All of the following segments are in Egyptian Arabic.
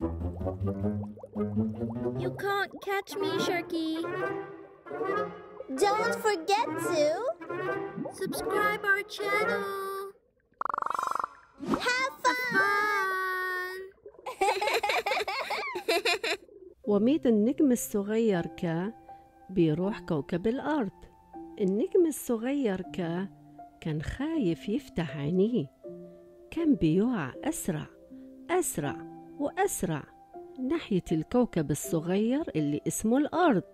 You can't catch me, Sharky. Don't forget to Subscribe our channel. have fun! Fun. وميد النجم الصغير كا بيروح كوكب الأرض النجم الصغير كا كان خايف يفتح عينيه كان بيقع أسرع أسرع وأسرع ناحية الكوكب الصغير اللي اسمه الأرض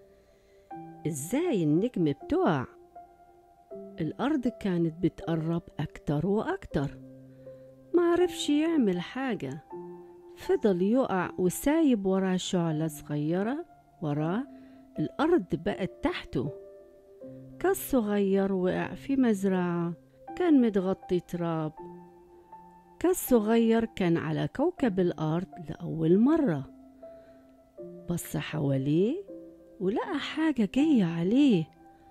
إزاي النجم بتقع؟ الأرض كانت بتقرب أكتر وأكتر معرفش يعمل حاجة فضل يقع وسايب وراه شعلة صغيرة وراه الأرض بقت تحته كاس صغير وقع في مزرعة كان متغطي تراب كاس صغير كان على كوكب الأرض لأول مرة بص حواليه ولقى حاجة جاية عليه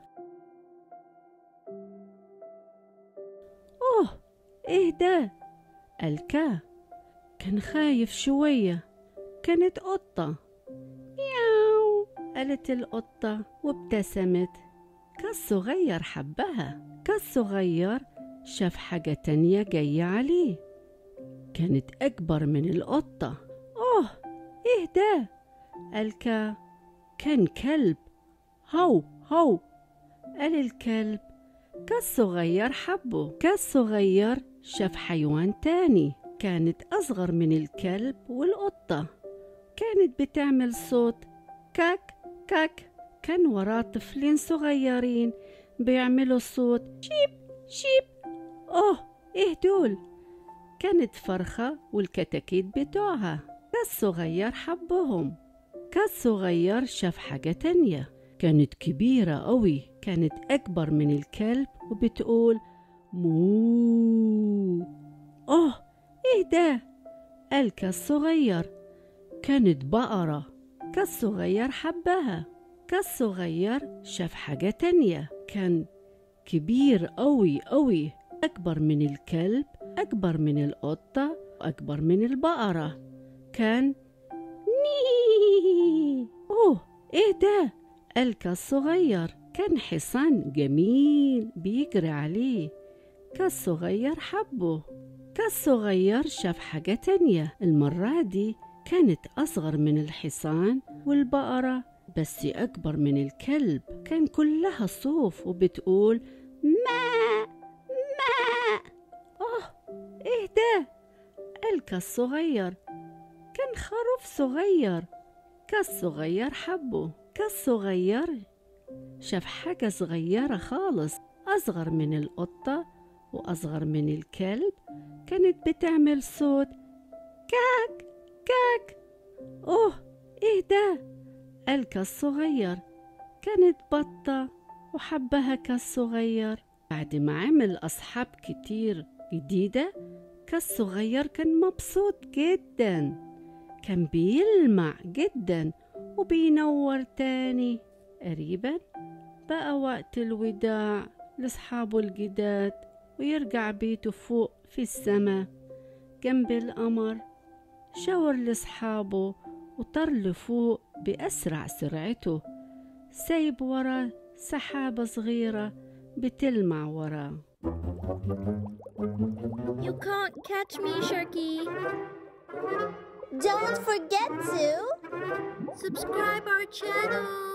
أوه إيه ده؟ الكا كان خايف شوية كانت قطة ياو قالت القطة وابتسمت كاس صغير حبها كاس صغير شاف حاجة تانية جاية عليه كانت أكبر من القطة أوه إيه ده؟ الكا كان كلب هو هو قال الكلب كاس صغير حبه كاس صغير شاف حيوان تاني كانت أصغر من الكلب والقطة كانت بتعمل صوت كاك كاك كان وراه طفلين صغيرين بيعملوا صوت شيب شيب أوه إيه دول كانت فرخة والكتاكيت بتوعها كاس صغير حبهم كاس صغير شاف حاجة تانية كانت كبيرة قوي كانت أكبر من الكلب وبتقول مو أوه إيه ده؟ قال كاس صغير كانت بقرة كاس صغير حبها كاس صغير شاف حاجة تانية كان كبير قوي قوي أكبر من الكلب أكبر من القطة وأكبر من البقرة كان ني أوه إيه ده؟ قال كاس صغير كان حصان جميل بيجري عليه كاس صغير حبه كاس صغير شاف حاجة تانية المرة دي كانت أصغر من الحصان والبقرة بس أكبر من الكلب كان كلها صوف وبتقول ماء ماء أوه إيه ده؟ قال كاس صغير كان خروف صغير كاس صغير حبه كاس صغير شاف حاجة صغيرة خالص أصغر من القطة وأصغر من الكلب كانت بتعمل صوت كاك كاك أوه إيه ده؟ قال كاس صغير كانت بطة وحبها كاس صغير بعد ما عمل أصحاب كتير جديدة كاس صغير كان مبسوط جدا كان بيلمع جدا وبينور تاني قريبا بقى وقت الوداع لأصحابه الجداد ويرجع بيته فوق في السما جنب القمر شاور لأصحابه وطار لفوق بأسرع سرعته سايب وراه سحابة صغيرة بتلمع وراه You can't catch me, Sharky. Don't forget to Subscribe our channel.